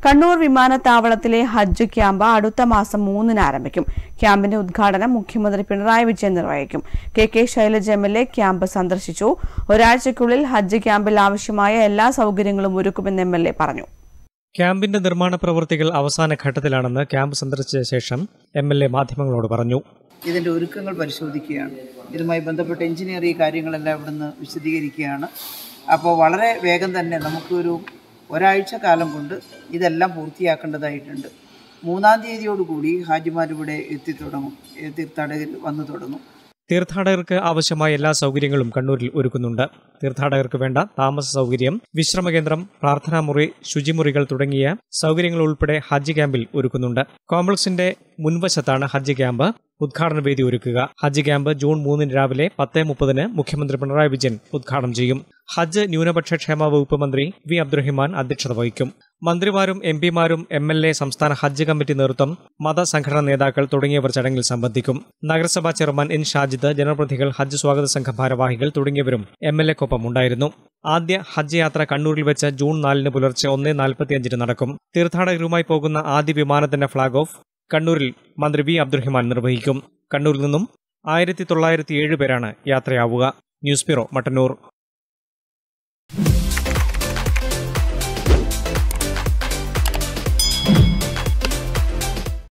കണ്ണൂർ വിമാനത്താവളത്തിലെ ഹജ്ജ് ക്യാമ്പ് അടുത്ത മാസം മൂന്നിന് ആരംഭിക്കും ക്യാമ്പിന്റെ ഉദ്ഘാടനം മുഖ്യമന്ത്രി പിണറായി വിജയൻ നിർവഹിക്കും K K Shailaja M L A camp സന്ദർശിച്ചു ഒരാഴ്ചയ്ക്കുള്ളിൽ ഹജ്ജ് ക്യാമ്പിൽ ആവശ്യമായ എല്ലാ സൗകര്യങ്ങളും ഒരുക്കുമെന്ന് എം എൽ എ പറഞ്ഞു ക്യാമ്പിന്റെ നിർമ്മാണ പ്രവൃത്തികൾ അവസാന ഘട്ടത്തിലാണെന്ന് ക്യാമ്പ് സന്ദർശിച്ച ശേഷം എം എൽ എ മാധ്യമങ്ങളോട് പറഞ്ഞു ഇതിൻ്റെ ഒരുക്കങ്ങൾ പരിശോധിക്കുകയാണ് ഇതുമായി ബന്ധപ്പെട്ട എഞ്ചിനീയറിംഗ് കാര്യങ്ങളെല്ലാം ഇവിടുന്ന് വിശദീകരിക്കുകയാണ് അപ്പോൾ വളരെ വേഗം തന്നെ നമുക്കൊരു ഒരാഴ്ച കാലം കൊണ്ട് ഇതെല്ലാം പൂർത്തിയാക്കേണ്ടതായിട്ടുണ്ട് മൂന്നാം തീയതിയോടുകൂടി ഹാജിമാരിവിടെ എത്തിത്തുടങ്ങും ഏ, തീർത്ഥാടകർ വന്നു തുടങ്ങും തീർത്ഥാടകർക്ക് ആവശ്യമായ എല്ലാ സൗകര്യങ്ങളും കണ്ണൂരിൽ ഒരുക്കുന്നുണ്ട് തീർത്ഥാടകർക്ക് വേണ്ട താമസ സൗകര്യം വിശ്രമകേന്ദ്രം പ്രാർത്ഥനാമുറി ശുചിമുറികൾ തുടങ്ങിയ സൗകര്യങ്ങൾ ഉൾപ്പെടെ ഹജ്ജ് ക്യാമ്പിൽ ഒരുക്കുന്നുണ്ട് കോംപ്ലക്സിന്റെ മുൻവശത്താണ് ഹജ്ജ് ക്യാമ്പ് ഉദ്ഘാടന വേദി ഒരുക്കുക ഹജ്ജ് ക്യാമ്പ് ജൂൺ മൂന്നിന് രാവിലെ പത്ത് മുപ്പതിന് മുഖ്യമന്ത്രി പിണറായി വിജയൻ ഉദ്ഘാടനം ചെയ്യും ഹജ്ജ് ന്യൂനപക്ഷ ക്ഷേമ വകുപ്പ് മന്ത്രി വി അബ്ദുറഹിമാൻ അധ്യക്ഷത വഹിക്കും മന്ത്രിമാരും എം പിമാരും എം എൽ എ സംസ്ഥാന ഹജ്ജ് കമ്മിറ്റി നേതൃത്വം മതസംഘടനാ നേതാക്കൾ തുടങ്ങിയവർ ചടങ്ങിൽ സംബന്ധിക്കും നഗരസഭാ ചെയർമാൻ എൻ ഷാജിദ് ജനപ്രതിനിധികൾ ഹജ്ജ് സ്വാഗത സംഘ ഭാരവാഹികൾ തുടങ്ങിയവരും എം എൽ എക്കൊപ്പം ഉണ്ടായിരുന്നു ആദ്യ ഹജ്ജ് യാത്ര കണ്ണൂരിൽ വെച്ച് ജൂൺ നാലിന് പുലർച്ചെ ഒന്ന് നാൽപ്പത്തിയഞ്ചിന് നടക്കും തീർത്ഥാടകരുമായി പോകുന്ന ആദ്യ വിമാനത്തിന്റെ ഫ്ളാഗ് ഓഫ് കണ്ണൂരിൽ മന്ത്രി വി അബ്ദുറഹിമാൻ നിർവഹിക്കും കണ്ണൂരിൽ നിന്നും ആയിരത്തി തൊള്ളായിരത്തി ഏഴ് പേരാണ് യാത്രയാവുക ന്യൂസ് ബ്യൂറോ മട്ടന്നൂർ